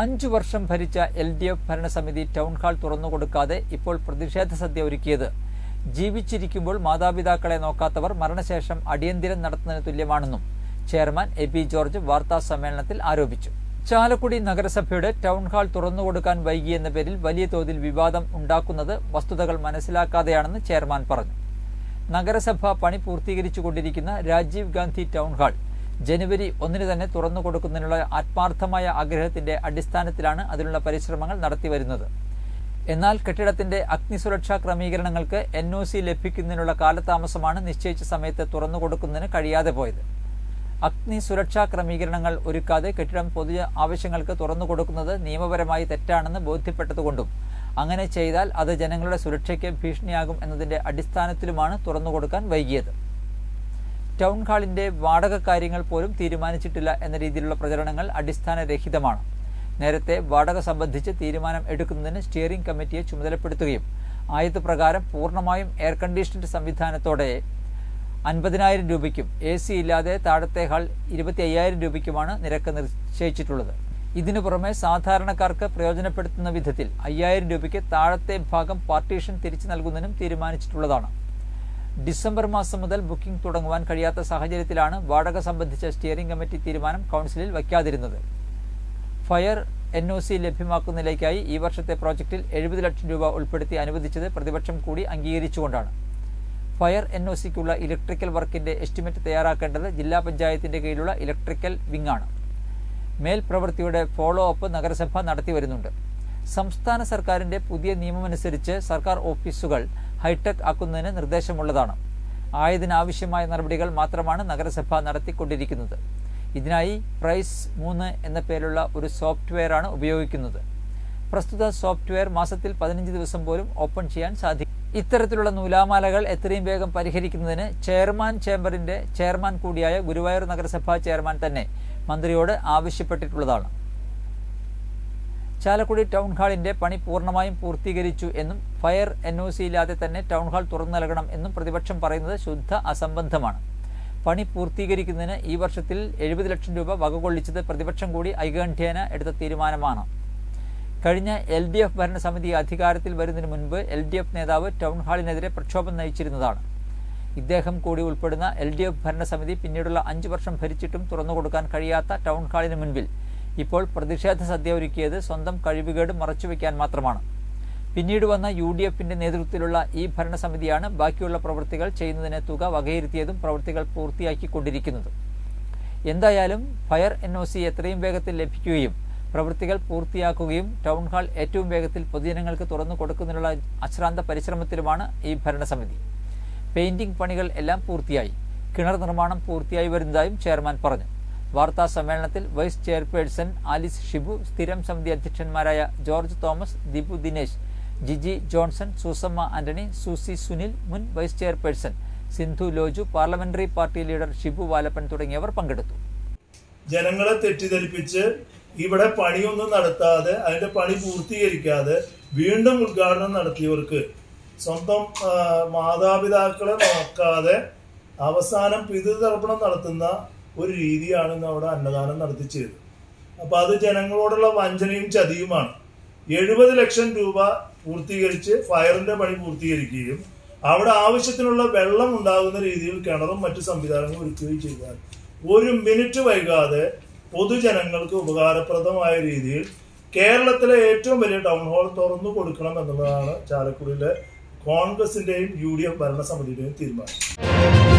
അഞ്ചു വർഷം ഭരിച്ച L D F ഭരണസമിതി ടൗൺ ഹാൾ തുറന്നുകൊടുക്കാതെ ഇപ്പോൾ പ്രതിഷേധ സദ്യ ഒരുക്കിയത് ജീവിച്ചിരിക്കുമ്പോൾ മാതാപിതാക്കളെ നോക്കാത്തവർ മരണശേഷം അടിയന്തിരം നടത്തുന്നതിന് തുല്യമാണെന്നും ചെയർമാൻ എ പി ജോർജ് വാർത്താ സമ്മേളനത്തിൽ ആരോപിച്ചു ചാലക്കുടി നഗരസഭയുടെ ടൗൺ ഹാൾ തുറന്നുകൊടുക്കാൻ വൈകിയെന്ന പേരിൽ വലിയ തോതിൽ വിവാദം ഉണ്ടാക്കുന്നത് വസ്തുതകൾ മനസ്സിലാക്കാതെയാണെന്ന് ചെയർമാൻ പറഞ്ഞു നഗരസഭ പണി പൂർത്തീകരിച്ചുകൊണ്ടിരിക്കുന്ന രാജീവ് ഗാന്ധി ടൗൺ ഹാൾ ജനുവരി ഒന്നിന് തന്നെ തുറന്നു കൊടുക്കുന്നതിനുള്ള ആത്മാർത്ഥമായ ആഗ്രഹത്തിന്റെ അടിസ്ഥാനത്തിലാണ് അതിനുള്ള പരിശ്രമങ്ങൾ നടത്തിവരുന്നത് എന്നാൽ കെട്ടിടത്തിന്റെ അഗ്നിസുരക്ഷാ ക്രമീകരണങ്ങൾക്ക് എൻ ഒ സി ലഭിക്കുന്നതിനുള്ള കാലതാമസമാണ് നിശ്ചയിച്ച സമയത്ത് തുറന്നു കൊടുക്കുന്നതിന് കഴിയാതെ പോയത് അഗ്നി സുരക്ഷാ ക്രമീകരണങ്ങൾ ഒരുക്കാതെ കെട്ടിടം പൊതു ആവശ്യങ്ങൾക്ക് തുറന്നു കൊടുക്കുന്നത് നിയമപരമായി തെറ്റാണെന്ന് ബോധ്യപ്പെട്ടതുകൊണ്ടും അങ്ങനെ ചെയ്താൽ അത് ജനങ്ങളുടെ സുരക്ഷയ്ക്ക് ഭീഷണിയാകും എന്നതിന്റെ അടിസ്ഥാനത്തിലുമാണ് തുറന്നു കൊടുക്കാൻ വൈകിയത് ടൗൺ ഹാളിന്റെ വാടക കാര്യങ്ങൾ പോലും തീരുമാനിച്ചിട്ടില്ല എന്ന രീതിയിലുള്ള പ്രചരണങ്ങൾ അടിസ്ഥാനരഹിതമാണ് നേരത്തെ വാടക സംബന്ധിച്ച് തീരുമാനം എടുക്കുന്നതിന് സ്റ്റിയറിംഗ് കമ്മിറ്റിയെ ചുമതലപ്പെടുത്തുകയും ആയത് പ്രകാരം പൂർണ്ണമായും എയർ കണ്ടീഷൻഡ് സംവിധാനത്തോടെ അൻപതിനായിരം രൂപയ്ക്കും എ സി ഇല്ലാതെ താഴത്തെ ഹാൾ ഇരുപത്തി അയ്യായിരം രൂപയ്ക്കുമാണ് നിരക്ക് നിശ്ചയിച്ചിട്ടുള്ളത് ഇതിനു പുറമെ സാധാരണക്കാർക്ക് പ്രയോജനപ്പെടുത്തുന്ന വിധത്തിൽ അയ്യായിരം രൂപയ്ക്ക് താഴത്തെ ഭാഗം പാർട്ടീഷൻ തിരിച്ചു നൽകുന്നതിനും തീരുമാനിച്ചിട്ടുള്ളതാണ് ഡിസംബർ മാസം മുതൽ ബുക്കിംഗ് തുടങ്ങുവാൻ കഴിയാത്ത സാഹചര്യത്തിലാണ് വാടക സംബന്ധിച്ച സ്റ്റിയറിംഗ് കമ്മിറ്റി തീരുമാനം കൗൺസിലിൽ വയ്ക്കാതിരുന്നത് ഫയർ എൻ ഒ സി ലഭ്യമാക്കുന്നതിലേക്കായി ഈ വർഷത്തെ പ്രോജക്റ്റിൽ എഴുപത് ലക്ഷം രൂപ ഉൾപ്പെടുത്തി അനുവദിച്ചത് പ്രതിപക്ഷം കൂടി അംഗീകരിച്ചുകൊണ്ടാണ് ഫയർ എൻ ഒ സിക്കുള്ള ഇലക്ട്രിക്കൽ വർക്കിന്റെ എസ്റ്റിമേറ്റ് തയ്യാറാക്കേണ്ടത് ജില്ലാ പഞ്ചായത്തിന്റെ കീഴിലുള്ള ഇലക്ട്രിക്കൽ വിംഗ് ആണ് മേൽപ്രവൃത്തിയുടെ ഫോളോ അപ്പ് നഗരസഭ നടത്തിവരുന്നുണ്ട് സംസ്ഥാന സർക്കാരിന്റെ പുതിയ നിയമമനുസരിച്ച് സർക്കാർ ഓഫീസുകൾ ഹൈടെക് ആക്കുന്നതിന് നിർദ്ദേശമുള്ളതാണ് ആയതിനാവശ്യമായ നടപടികൾ മാത്രമാണ് നഗരസഭ നടത്തിക്കൊണ്ടിരിക്കുന്നത് ഇതിനായി പ്രൈസ് മൂന്ന് എന്ന പേരുള്ള ഒരു സോഫ്റ്റ്വെയറാണ് ഉപയോഗിക്കുന്നത് പ്രസ്തുത സോഫ്റ്റ്വെയർ മാസത്തിൽ പതിനഞ്ച് ദിവസം പോലും ഓപ്പൺ ചെയ്യാൻ സാധിക്കും ഇത്തരത്തിലുള്ള നൂലാമാലകൾ എത്രയും വേഗം പരിഹരിക്കുന്നതിന് ചെയർമാൻ ചേംബറിന്റെ ചെയർമാൻ കൂടിയായ ഗുരുവായൂർ നഗരസഭാ ചെയർമാൻ തന്നെ മന്ത്രിയോട് ആവശ്യപ്പെട്ടിട്ടുള്ളതാണ് ചാലക്കുടി ടൗൺ ഹാളിന്റെ പണി പൂർണ്ണമായും പൂർത്തീകരിച്ചു എന്നും ഫയർ എൻ ഒ സി ഇല്ലാതെ തന്നെ ടൗൺ ഹാൾ തുറന്നു നൽകണം എന്നും പ്രതിപക്ഷം പറയുന്നത് ശുദ്ധ അസംബന്ധമാണ് പണി പൂർത്തീകരിക്കുന്നതിന് ഈ വർഷത്തിൽ എഴുപത് ലക്ഷം രൂപ വകകൊള്ളിച്ചത് പ്രതിപക്ഷം കൂടി ഐകണ്ഠ്യേന എടുത്ത തീരുമാനമാണ് കഴിഞ്ഞ എൽ ഡി എഫ് ഭരണസമിതി അധികാരത്തിൽ വരുന്നതിന് മുൻപ് എൽ ഡി എഫ് നേതാവ് ടൗൺ ഹാളിനെതിരെ പ്രക്ഷോഭം നയിച്ചിരുന്നതാണ് ഇദ്ദേഹം കൂടി ഉൾപ്പെടുന്ന എൽ ഡി എഫ് ഭരണസമിതി പിന്നീടുള്ള അഞ്ചു വർഷം ഭരിച്ചിട്ടും തുറന്നുകൊടുക്കാൻ കഴിയാത്ത ടൗൺ ഹാളിന് മുൻപിൽ ഇപ്പോൾ പ്രതിഷേധ സദ്യ ഒരുക്കിയത് സ്വന്തം കഴിവുകേട് മറച്ചുവെക്കാൻ മാത്രമാണ് പിന്നീട് വന്ന യു ഡി എഫിന്റെ നേതൃത്വത്തിലുള്ള ഈ ഭരണസമിതിയാണ് ബാക്കിയുള്ള പ്രവൃത്തികൾ ചെയ്യുന്നതിന് തുക വകയിരുത്തിയതും പ്രവൃത്തികൾ പൂർത്തിയാക്കിക്കൊണ്ടിരിക്കുന്നതും എന്തായാലും ഫയർ എൻ ഒ സി എത്രയും വേഗത്തിൽ ലഭിക്കുകയും പ്രവൃത്തികൾ പൂർത്തിയാക്കുകയും ടൗൺ ഹാൾ ഏറ്റവും വേഗത്തിൽ പൊതുജനങ്ങൾക്ക് തുറന്നു കൊടുക്കുന്നതിനുള്ള അശ്രാന്ത പരിശ്രമത്തിലുമാണ് ഈ ഭരണസമിതി പെയിന്റിംഗ് പണികൾ എല്ലാം പൂർത്തിയായി കിണർ നിർമ്മാണം പൂർത്തിയായി വരുന്നതായും ചെയർമാൻ പറഞ്ഞു വാർത്താ സമ്മേളനത്തിൽ വൈസ് ചെയർപേഴ്സൺ ആലിസ് ഷിബു സ്ഥിരം സമിതി അധ്യക്ഷന്മാരായ George Thomas Dibu Dinesh Jiji Johnson Susamma Antony Susie Sunil മുൻ vice chairperson Sindhu Loju parliamentary party leader Shibu Valappan തുടങ്ങിയവർ പങ്കെടുത്തു ജനങ്ങളെ തെറ്റിദ്ധരിപ്പിച്ച് ഇവിടെ പണിയൊന്നും നടത്താതെ അതിന്റെ പണി പൂർത്തീകരിക്കാതെ വീണ്ടും ഉദ്ഘാടനം നടത്തിയവർക്ക് സ്വന്തം ആ, മാതാപിതാക്കളെ നോക്കാതെ അവസാനം പിതൃതർപ്പണം നടത്തുന്ന ഒരു രീതിയാണ് ഇന്ന് അവിടെ അന്നദാനം നടത്തി ചെയ്തത് അപ്പൊ അത് ജനങ്ങളോടുള്ള വഞ്ചനയും ചതിയുമാണ് എഴുപത് ലക്ഷം രൂപ പൂർത്തീകരിച്ച് ഫയറിന്റെ പണി പൂർത്തീകരിക്കുകയും അവിടെ ആവശ്യത്തിനുള്ള വെള്ളം ഉണ്ടാകുന്ന രീതിയിൽ കിണറും മറ്റു സംവിധാനങ്ങളും ഒരുക്കുകയും ചെയ്താൽ ഒരു മിനിറ്റ് വൈകാതെ പൊതുജനങ്ങൾക്ക് ഉപകാരപ്രദമായ രീതിയിൽ കേരളത്തിലെ ഏറ്റവും വലിയ ടൗൺ ഹാൾ തുറന്നു കൊടുക്കണം എന്നുള്ളതാണ് ചാലക്കുടിയിലെ കോൺഗ്രസിന്റെയും യു ഡി എഫ് ഭരണസമിതിയുടെയും തീരുമാനം